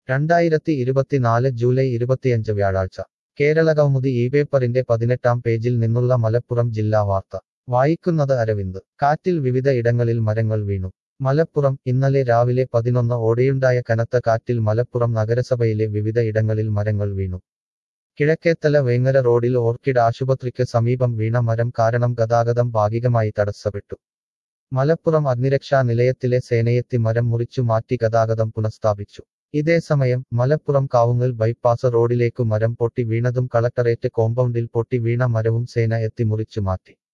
രണ്ടായിരത്തി ഇരുപത്തിനാല് ജൂലൈ ഇരുപത്തിയഞ്ച് വ്യാഴാഴ്ച കേരള കൗമുദി ഈ പേപ്പറിന്റെ പതിനെട്ടാം പേജിൽ നിന്നുള്ള മലപ്പുറം ജില്ലാ വാർത്ത വായിക്കുന്നത് അരവിന്ദ് കാറ്റിൽ വിവിധ ഇടങ്ങളിൽ മരങ്ങൾ വീണു മലപ്പുറം ഇന്നലെ രാവിലെ പതിനൊന്ന് ഓടെയുണ്ടായ കനത്ത കാറ്റിൽ മലപ്പുറം നഗരസഭയിലെ വിവിധ ഇടങ്ങളിൽ മരങ്ങൾ വീണു കിഴക്കേത്തല വേങ്ങര റോഡിൽ ഓർക്കിഡ് ആശുപത്രിക്ക് സമീപം വീണ മരം കാരണം ഗതാഗതം ഭാഗികമായി തടസ്സപ്പെട്ടു മലപ്പുറം അഗ്നിരക്ഷാ നിലയത്തിലെ സേനയെത്തി മരം മുറിച്ചു മാറ്റി ഗതാഗതം പുനഃസ്ഥാപിച്ചു ഇതേസമയം മലപ്പുറം കാവുങ്ങൽ ബൈപ്പാസ് റോഡിലേക്കു മരം പൊട്ടി വീണതും കളക്ടറേറ്റ് കോമ്പൗണ്ടിൽ പൊട്ടി വീണ മരവും സേന എത്തി മുറിച്ചു മാറ്റി